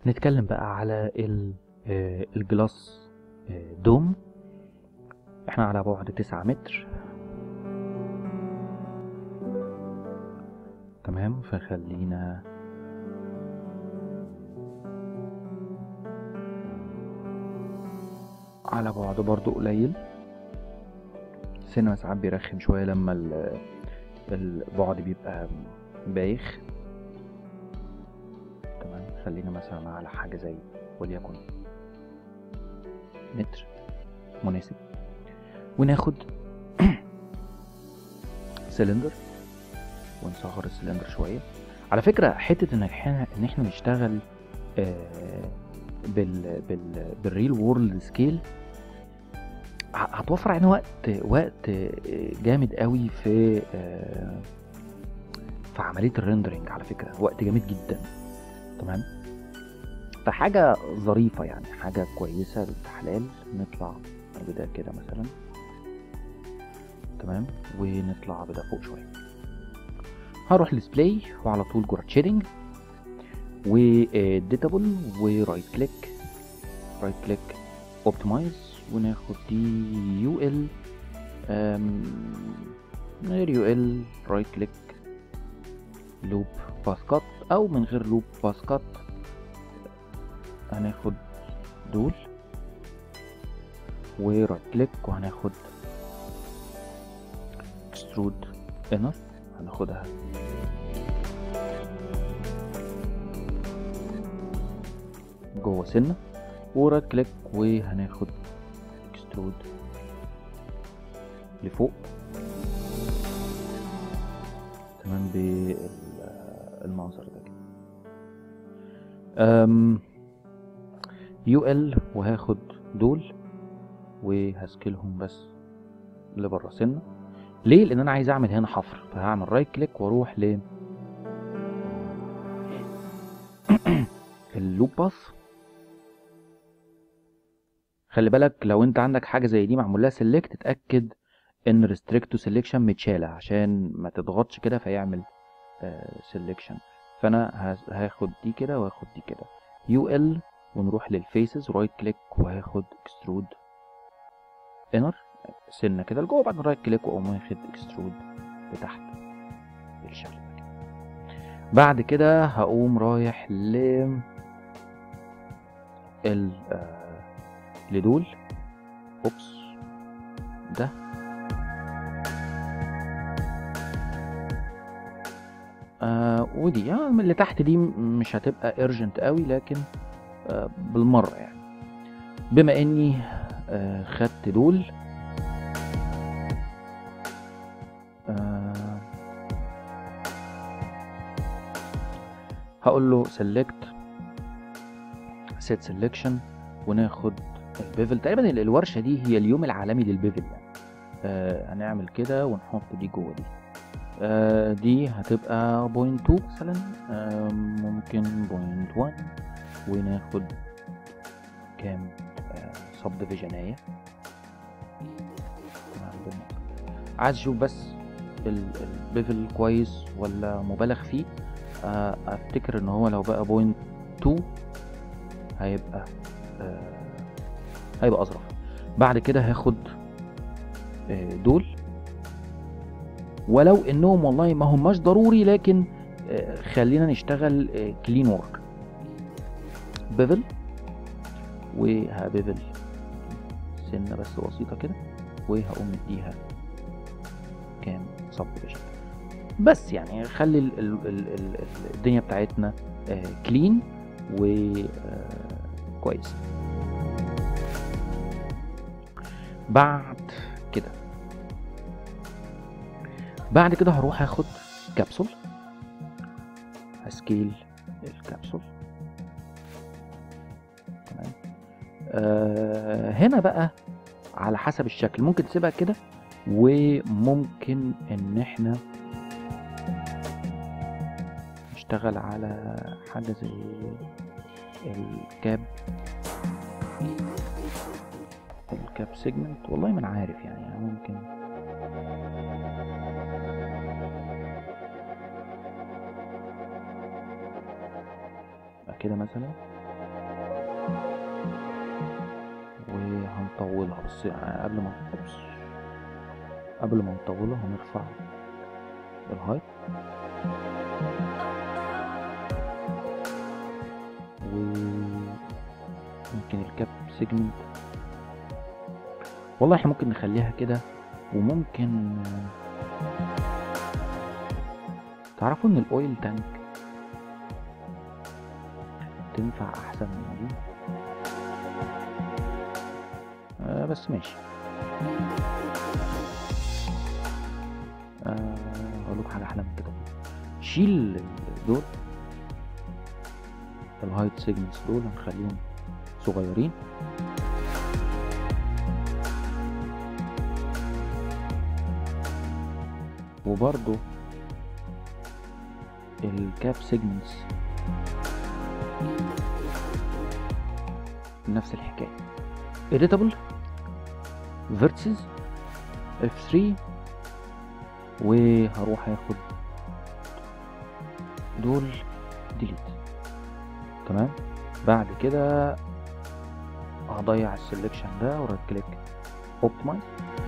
نتكلم بقى على ال- آه، الجلاس آه، دوم احنا على بعد تسعة متر تمام فخلينا على بعد برضو قليل السينما ساعات بيرخم شوية لما ال- البعد بيبقى بايخ تمام خلينا مثلا على حاجة زي وليكن متر مناسب وناخد سلندر ونصغر السلندر شوية على فكرة حتة ان احنا ان احنا نشتغل آه، بال بال بالريل وورلد سكيل ه- هتوفر علينا وقت وقت آه، جامد قوي في آه، في عملية الريندرنج على فكرة وقت جامد جدا تمام فحاجة ظريفة يعني حاجة كويسة بنت حلال نطلع بدا كده مثلا تمام ونطلع بدا فوق شوية هروح لسبلاي وعلى طول جرعة شيدنج وديتابل ورايت كليك رايت كليك اوبتمايز وناخد دي يو ال من غير يو ال رايت كليك لوب باس كات او من غير لوب باس كات هناخد دول ورايت كليك وهناخد اكسترود انر هناخدها جوه سنة ورايت كليك وهناخد اكسترود لفوق تمام بالمنظر ده كده أم يو ال وهاخد دول وهسكلهم بس لبره سنه ليه لان انا عايز اعمل هنا حفر فهعمل رايت كليك واروح ل اللوب باث خلي بالك لو انت عندك حاجه زي دي معمول لها سيلكت اتاكد ان ريستريكت تو سيلكشن متشاله عشان ما تضغطش كده فيعمل سيلكشن فانا هاز- هاخد دي كده واخد دي كده يو ال ونروح للفيسز رايت كليك وهاخد اكسترود انر سنه كده لجوه بعدين رايت كليك واقوم واخد اكسترود لتحت بالشكل ده كده. بعد كده هقوم رايح ل ال آه، لدول اوبس ده آه ودي يعني من اللي تحت دي م- مش هتبقى ارجنت قوي لكن آه بالمره يعني بما اني آه خدت دول آه هقول له select set selection وناخد البيفل تقريبا ال- الورشه دي هي اليوم العالمي للبيفل يعني آه هنعمل كده ونحط دي جوه دي آه دي هتبقى بوينت 2 مثلا آه ممكن بوينت 1 وناخد كام سب ديفيجنايه عايز اشوف بس ال- البيفل كويس ولا مبالغ فيه آه، افتكر ان هو لو بقى بوينت 2 هيبقى آه، هيبقى اظرف بعد كده هاخد آه، دول ولو انهم والله ما هماش ضروري لكن آه، خلينا نشتغل كلين ورك بيفل وهبيفل سنه بس بسيطه كده وهقوم مديها كام سب ديفيجن بس يعني خلي ال ال ال ال الدنيا بتاعتنا كلين و آه، كويس بعد كده بعد كده هروح اخد كبسول هسكيل الكبسول تمام آه هنا بقى على حسب الشكل ممكن تسيبها كده وممكن ان احنا نشتغل على حاجة زي الكاب الكاب سيجمنت والله ما انا عارف يعني, يعني ممكن كده مثلا وهنطولها بس يعني قبل ما بص قبل ما نطولها هنرفع الهايت وممكن الكاب سيجمنت والله احنا ممكن نخليها كده وممكن تعرفوا ان الاويل تانك تنفع احسن من دي آه بس ماشي آه هقول لكم حاجه احلى من كده شيل دول الهايت سيجمنتس دول هنخليهم صغيرين وبرضو الكاب سيجمنتس نفس الحكاية editable vertices F3 وهروح اخد دول delete تمام بعد كده هضيع السلكشن ده ورايت كليك اوبتمايز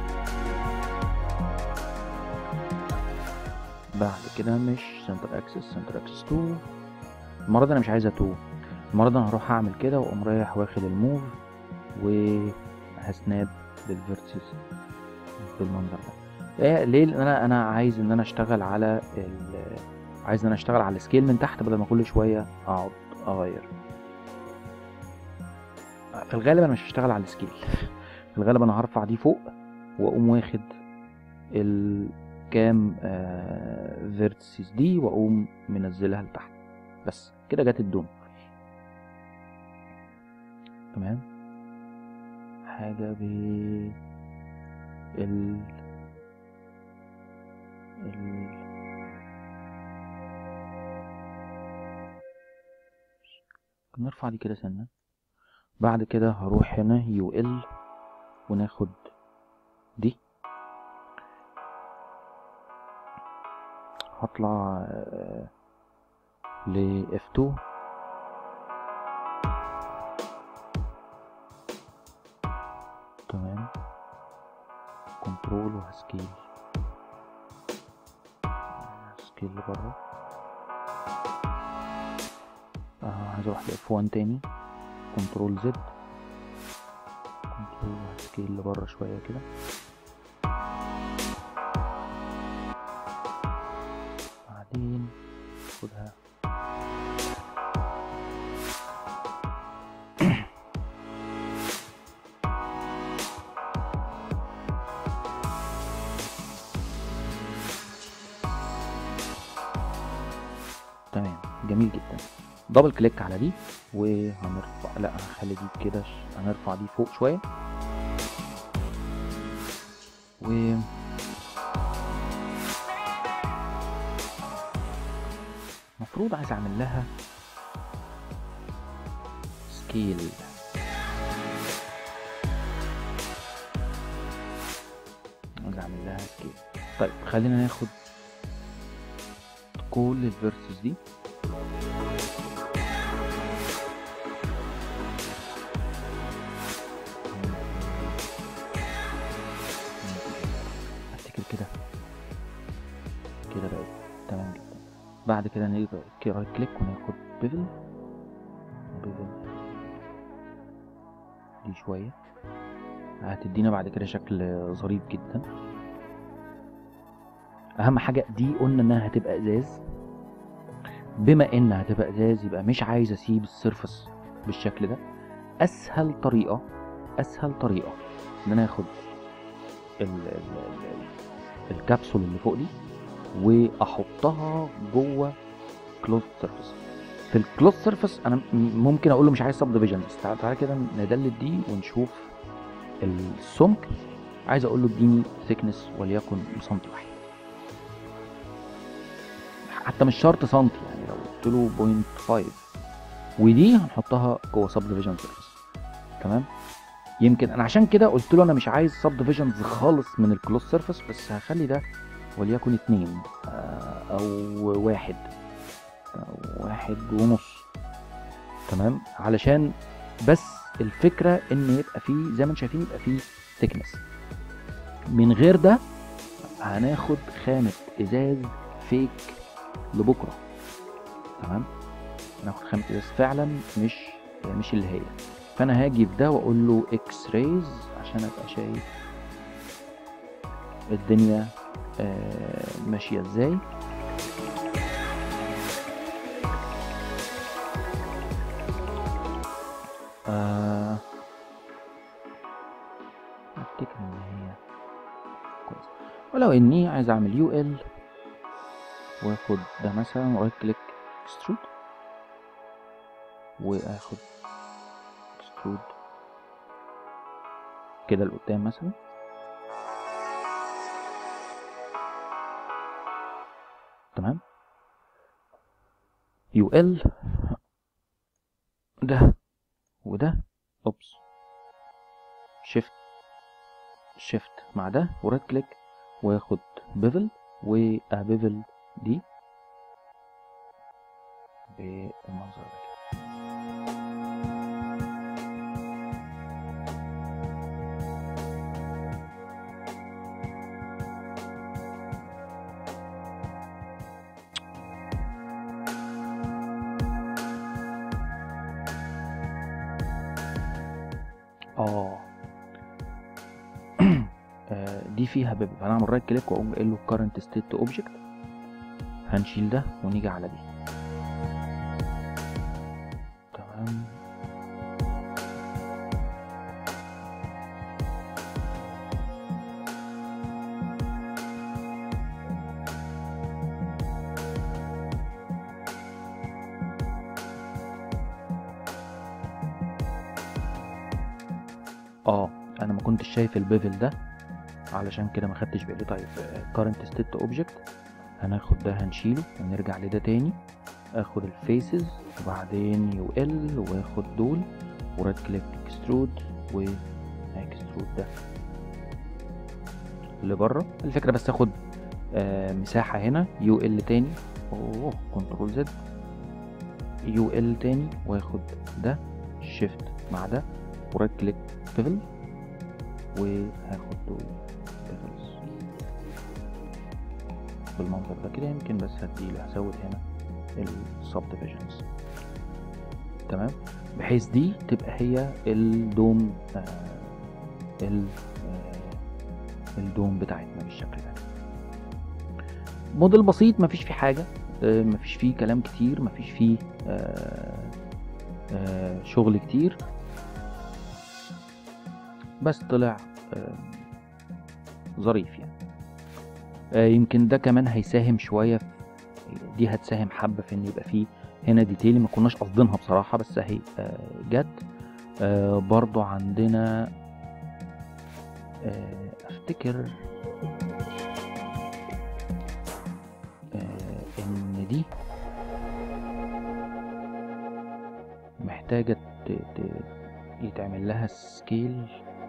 بعد كده مش سنتر اكسس سنتر اكسس 2 المره دي انا مش عايزها 2 المره دي انا هروح اعمل كده واقوم رايح واخد الموف وهسناب للفيرتسز بالمنظر ده إيه ليه لان انا انا عايز ان انا اشتغل على ال عايز ان انا اشتغل على السكيل من تحت بدل ما كل شويه اقعد اغير في الغالب انا مش هشتغل على السكيل في الغالب انا هرفع دي فوق واقوم واخد الكام آه فيرتسز دي واقوم منزلها لتحت بس كده جت الدوم تمام حاجة ب ال ال نرفع دي كده سنة بعد كده هروح هنا يو ال وناخد دي هطلع ل F2 تمام كنترول وهسكيل سكيل لبره آه عايز اروح ل F1 تاني كنترول زد كنترول وهسكيل لبره شوية كده بعدين خدها تمام جميل جدا دبل كليك على دي وهنرفع لا هنخلي دي كده ش- هنرفع دي فوق شويه و المفروض عايز اعمل لها سكيل عايز اعمل لها سكيل طيب خلينا ناخد كل الفيرسز دي افتكر كده كده بقت تمام جدا بعد كده نيجي رايت كليك وناخد بيفل بيفل دي شوية هتدينا بعد كده شكل ظريف جدا اهم حاجة دي قلنا انها هتبقى ازاز بما انها هتبقى ازاز يبقى مش عايز اسيب السيرفس بالشكل ده اسهل طريقة اسهل طريقة ان انا اخد ال ال ال الكبسول اللي فوق دي واحطها جوه كلوز سيرفيس في الكلوز سيرفيس انا م- ممكن اقول له مش عايز سب ديفيجن بس تعالى تعالى كده ندلت دي ونشوف السمك عايز اقول له اديني ثيكنس وليكن سنتي واحد حتى مش شرط سنتي يعني لو قلت له بوينت 5 ودي هنحطها جوه سب ديفيجن سيرفيس تمام يمكن انا عشان كده قلت له انا مش عايز سب ديفيجنز خالص من الكلوز سيرفيس بس هخلي ده وليكن اتنين آه، او واحد أو واحد ونص تمام علشان بس الفكره ان يبقى فيه زي ما انتم شايفين يبقى فيه ثيكنس من غير ده هناخد خامه ازاز فيك لبكره تمام هناخد خامه ازاز فعلا مش مش اللي هي فانا هاجي في ده واقول له اكس رايز عشان ابقى شايف الدنيا آه، ماشيه ازاي آه، افتكر ان هي كويس ولو اني عايز اعمل يو ال واخد ده مثلا ورايت كليك اكسترود واخد اكسترود كده لقدام مثلا تمام يو ال ده وده اوبس شيفت شيفت مع ده ورايت كليك واخد بيفل وبيفل دي بالمنظر ده كده اه آه، دي فيها بيبل هنعمل رايت كليك واقوم قايل له current state to object هنشيل ده ونيجي على دي تمام اه انا ما كنتش شايف البيفل ده علشان كده ما خدتش بالي طيب current state to object هناخد ده هنشيله ونرجع لده تاني اخد الفيسز وبعدين يو ال واخد دول ورايت كليك اكسترود واكسترود ده اللي بره الفكره بس اخد آه مساحه هنا يو ال تاني اوه كنترول زد يو ال تاني واخد ده شيفت مع ده ورايت كليك بيفل وهاخد دول بيفلز بالمنظر ده كده يمكن بس هديله هزود هنا السب ديفيجنز تمام بحيث دي تبقى هي الدوم آه ال آه الدوم بتاعتنا بالشكل ده موديل بسيط مفيش فيه حاجه آه مفيش فيه كلام كتير مفيش فيه آه آه شغل كتير بس طلع آه ظريف يعني آه يمكن ده كمان هيساهم شويه في دي هتساهم حبه في ان يبقى فيه هنا ديتيل ما كناش قاصدينها بصراحه بس اهي آه جت آه برضو عندنا آه افتكر آه ان دي محتاجه ت- ت- يتعمل لها سكيل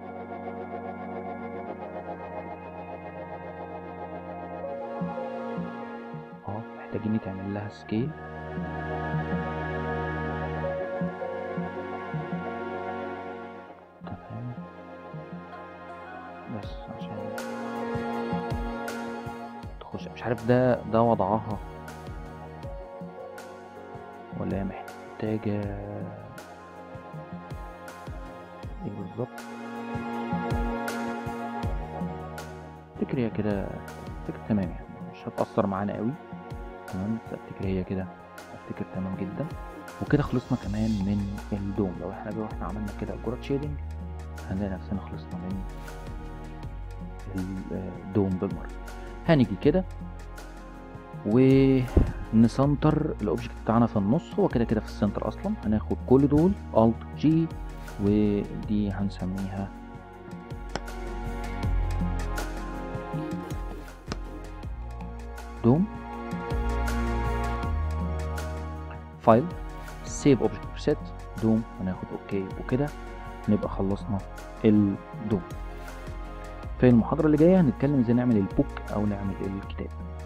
اه محتاجين يتعمل لها سكيل تمام بس عشان تخش مش عارف ده ده وضعها ولا هي محتاجة ايه بالظبط افتكر هي كده افتكر تمام يعني مش هتأثر معانا قوي تمام بس افتكر هي كده افتكر تمام جدا وكده خلصنا كمان من الدوم لو احنا لو احنا عملنا كده جرات شيدنج هنلاقي نفسنا خلصنا من الدوم بالمرة هنيجي كده ونسنتر الاوبجكت بتاعنا في النص هو كده كده في السنتر اصلا هناخد كل دول الت جي ودي هنسميها دوم فايل سيف اوبجكت بريسيت دوم هناخد اوكي وكده نبقى خلصنا الدوم في المحاضرة اللي جاية هنتكلم ازاي نعمل البوك او نعمل الكتاب